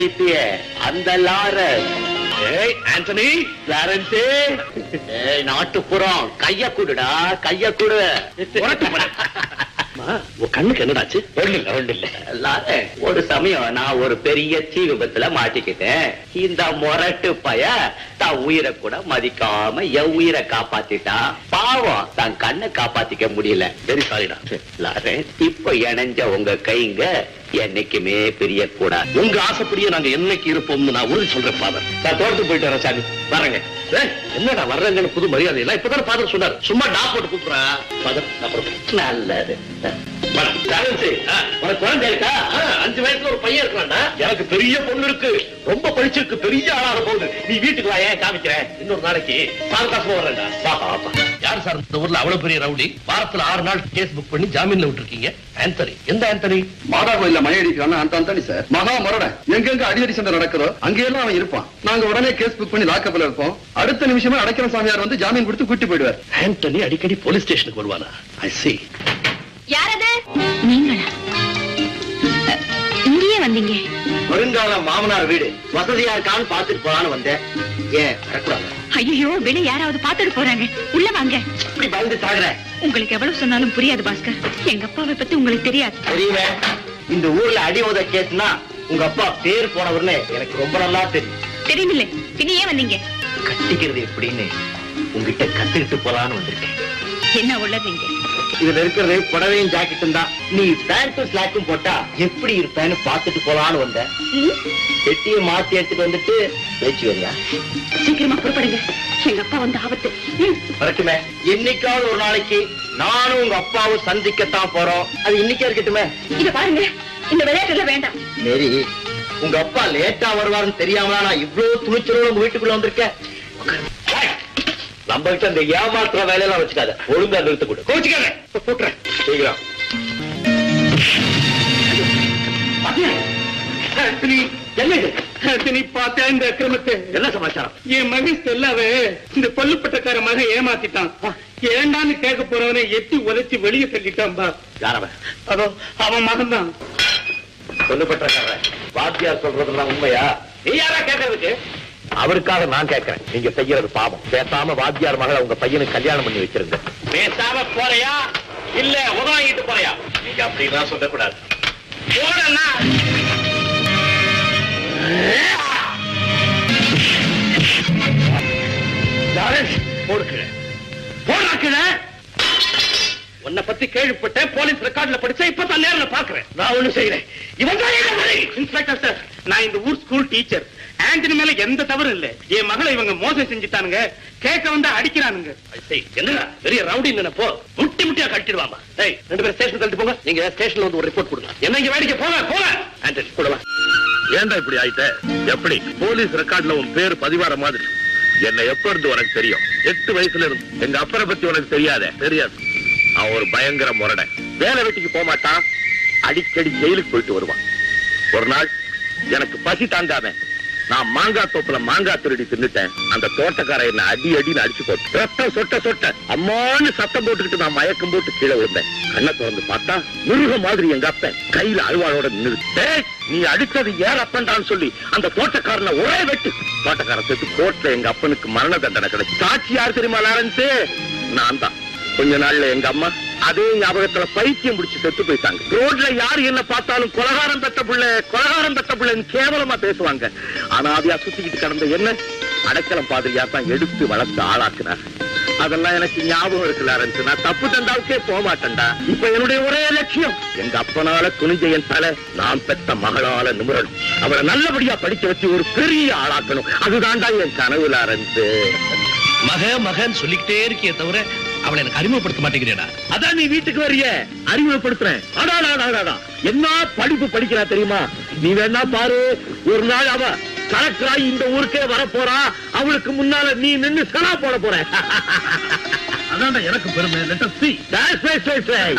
அந்த லாரஸ் ஏய் ஆண்டனி லாரன்ஸே ஏய் நாட்டுப்புறம் கைய குடுடா கைய குடு உனக்கு போடா. அம்மா, உன் கண்ணுக்கு என்னடாச்சு ஒண்ணு இல்ல ஒண்ணு இல்ல லாரன்ஸ், ஒரு சமயம் நான் ஒரு பெரிய தீ விபத்துல மாட்டிக்கிட்டேன் இந்த முரட்டு பய தான் உயிரை கூட மதிக்காம என் உயிரை காப்பாத்திட்டான் பாவம் தன் கண்ணை காப்பாத்திக்க முடியல வெரி சாரிடா லாரன்ஸ், இப்ப இணைஞ்ச உங்க கைங்க என்னைக்குமே பிரியக்கூடாது உங்க ஆசைப்படியே நாங்க என்னைக்கு இருப்போம்னு நான் உறுதி சொல்றேன் ஃபாதர் நான் தோட்டத்துக்கு போயிட்டு வரேன் சாமி வரேங்க ஏய், என்னடா வர்றேங்கன்னு புது மரியாதை இல்ல இப்பதான் ஃபாதர் சொன்னார் சும்மா டா போட்டு கூப்பிடுறா ஃபாதர் நான் புறப்படுறேன். நல்லது மேடம், டாலன்ஸு, ஆ, உனக்கு குழந்தை இருக்கா ஆ, அஞ்சு வயசுல ஒரு பையன் இருக்கான்டா எனக்கு பெரிய பொண்ணு இருக்கு ரொம்ப படிச்சிருக்கு பெரிய ஆளாக போகுது நீ வீட்டுக்கு வா ஏன் காமிக்கிறேன் இன்னொரு நாளைக்கு பாதுகாப்பு வரேன்டா வா, வா, வா. யார் சார் இந்த ஊர்ல அவ்வளவு பெரிய ரவுடி வாரத்துல ஆறு நாள் கேஸ் புக் பண்ணி ஜாமீன்ல விட்டுருக்கீங்க ஆந்தனி எந்த ஆந்தனி மாதா கோயில்ல மணி அடிக்கிறான் அந்த அந்தானி சார் மகா முரட எங்கெங்க அடியடி சண்டை நடக்கிறோ அங்கெல்லாம் அவன் இருப்பான் நாங்க உடனே கேஸ் புக் பண்ணி லாக்கப்ல இருப்போம் அடுத்த நிமிஷமே அடைக்கிற சாமியார் வந்து ஜாமீன் கொடுத்து கூட்டி போயிடுவார் ஆண்டனி அடிக்கடி போலீஸ் ஸ்டேஷனுக்கு வருவானா ஐ see யாரது நீங்களா அ, இங்கேயே வந்தீங்க வருங்கால மாமனார் வீடு வசதியா இருக்கான்னு பாத்துட்டு போலான்னு வந்தேன் ஏன் வரக்கூடாது ஐயோ வெளிய யாராவது பாத்துட்டு போறாங்க உள்ள வாங்க இப்படி பயந்து சாகுற உங்களுக்கு எவ்வளவு சொன்னாலும் புரியாது பாஸ்கர் எங்க அப்பாவை பத்தி உங்களுக்கு தெரியாது தெரியுமே இந்த ஊர்ல அடி உத கேஸ்னா உங்க அப்பா பேர் போனவர்னு எனக்கு ரொம்ப நல்லா தெரியும் தெரியுமில்லை பின்ன ஏன் வந்தீங்க கட்டிக்கிறது எப்படின்னு உங்ககிட்ட கத்துக்கிட்டு போலான்னு வந்திருக்கேன் என்ன உள்ளதீங்க இதுல இருக்கிறது புடவையும் ஜாக்கெட்டும் தான் நீ பேண்ட்டும் ஸ்லாக்கும் போட்டா எப்படி இருப்பேன்னு பாத்துட்டு போலான்னு வந்தேன் பெட்டியை மாத்தி எடுத்துட்டு வந்துட்டு பேச்சு வரியா சீக்கிரமா புறப்படுங்க எங்க அப்பா வந்து ஆபத்து ம். வரட்டுமே என்னைக்காவது ஒரு நாளைக்கு நானும் உங்க அப்பாவும் சந்திக்கத்தான் போறோம் அது இன்னைக்கே இருக்கட்டுமே இத பாருங்க இந்த விளையாட்டுல வேண்டாம் மேரி உங்க அப்பா லேட்டா வருவாருன்னு தெரியாம நான் இவ்வளவு துணிச்சலோட உங்க வீட்டுக்குள்ள வந்திருக்கேன் நம்ம கிட்ட இந்த ஏமாத்துற வேலையெல்லாம் வச்சுக்காத ஒழுங்கா நிறுத்த கூட கோச்சுக்காத போட்டுறேன் சீக்கிரம் ஆண்டனி என்ன இது ஆண்டனி பார்த்தா இந்த அக்கிரமத்தை என்ன சமாச்சாரம் என் மகன் ஸ்டெல்லாவே இந்த கொல்லுப்பட்டக்கார மகன் ஏமாத்திட்டான் ஏண்டான்னு கேட்க போறவனை எட்டி உதைச்சு வெளியே தள்ளிட்டான் பா யாரவன் அதோ அவன் மகன் தான் சொல்லப்பட்டிருக்கார வாத்தியார் சொல்றதெல்லாம் உண்மையா நீ யாரா கேட்கறதுக்கு அவருக்காக நான் கேட்கறேன் நீங்க செய்யறது பாவம் பேசாம வாத்தியார் மகளை உங்க பையனுக்கு கல்யாணம் பண்ணி வச்சிருங்க பேசாம போறையா இல்ல உதவாங்கிட்டு போறையா நீங்க அப்படிலாம் சொல்லக்கூடாது போடனா போடுக்கிற போடுக்கிற உன்னை பத்தி கேள்விப்பட்டேன் போலீஸ் ரெக்கார்ட்ல படிச்சா இப்பதான் நேர்ல பாக்குறேன் நான் ஒண்ணு செய்யறேன் இவன் தான் என் வழி. இன்ஸ்பெக்டர் சார் நான் இந்த ஊர் ஸ்கூல் டீச்சர் ஆண்டனி மேல எந்த தவறும் இல்ல என் மகளை இவங்க மோசம் செஞ்சுட்டானுங்க கேட்க வந்து அடிக்கிறானுங்க ஐய், என்னடா பெரிய ரவுடி நினைப்போ முட்டி முட்டியா கட்டிடுவாமா ஏய் ரெண்டு பேரும் ஸ்டேஷன் தள்ளிட்டு போங்க நீங்க ஸ்டேஷன்ல வந்து ஒரு ரிப்போர்ட் கொடுங்க என்ன இங்க வேடிக்கை போங்க போங்க ஆண்டனி கூட வா ஏன்டா இப்படி ஆயிட்ட எப்படி போலீஸ் ரெக்கார்ட்ல உன் பேர் பதிவார மாதிரி என்ன எப்ப இருந்து உனக்கு தெரியும் எட்டு வயசுல இருந்து எங்க அப்பரை பத்தி உனக்கு தெரியாதே தெரியாது அவன் ஒரு பயங்கர முரடன் வேலை வெட்டிக்கு போக மாட்டான் அடிக்கடி ஜெயிலுக்கு போயிட்டு வருவான் ஒரு நாள் எனக்கு பசி தாங்காம நான் மாங்காய் தோப்புல மாங்காய் திருடி தின்னுட்டேன் அந்த தோட்டக்கார என்ன அடி அடின்னு அடிச்சு போட்டு ரத்தம் சொட்ட சொட்ட அம்மான்னு சத்தம் போட்டுக்கிட்டு நான் மயக்கம் போட்டு கீழே விழுந்தேன் கண்ணை திறந்து பார்த்தா மிருகம் மாதிரி எங்க அப்பன் கையில அழுவாளோட நின்று டேய் நீ அடிச்சது ஏன் அப்பன்டான்னு சொல்லி அந்த தோட்டக்காரனை ஒரே வெட்டு தோட்டக்காரன் செத்து கோர்ட்ல எங்க அப்பனுக்கு மரண தண்டனை கிடைச்சு சாட்சி யார் தெரியுமா லாரன்ஸ் நான் தான் கொஞ்ச நாள்ல எங்க அம்மா அதே ஞாபகத்துல பைத்தியம் பிடிச்சு செத்து போயிட்டாங்க ரோட்ல யாரு என்ன பார்த்தாலும் கொலகாரம் பெத்த பிள்ளை கொலகாரம் பெத்த பிள்ளைன்னு கேவலமா பேசுவாங்க ஆனா அதையா சுத்திக்கிட்டு கிடந்த என்ன அடைக்கலம் பாதிரியா தான் எடுத்து வளர்த்து ஆளாக்குனார் அதெல்லாம் எனக்கு ஞாபகம் இருக்கு லாரன்ஸ் நான் தப்பு தண்டாவுக்கே போக மாட்டேன்டா இப்ப என்னுடைய ஒரே லட்சியம் எங்க அப்பனால துணிஞ்ச என் தலை நான் பெத்த மகளால நிமிரணும் அவரை நல்லபடியா படிக்க வச்சு ஒரு பெரிய ஆளாக்கணும் அதுதான்டா என் கனவு லாரன்ஸ் மக மகன் சொல்லிக்கிட்டே இருக்கியே தவிர அவளை எனக்கு அறிமுகப்படுத்த மாட்டேங்கிறேடா அதான் நீ வீட்டுக்கு வரிய அறிமுகப்படுத்துறேன் அடாடாடாடாடா. என்ன படிப்பு படிக்கிறா தெரியுமா நீ வேணா பாரு ஒரு நாள் அவ கலெக்டராகி இந்த ஊருக்கே வர போறா அவளுக்கு முன்னால நீ நின்னு சனா போட போற அதான்டா எனக்கு பெருமை let us see That's right, right, right.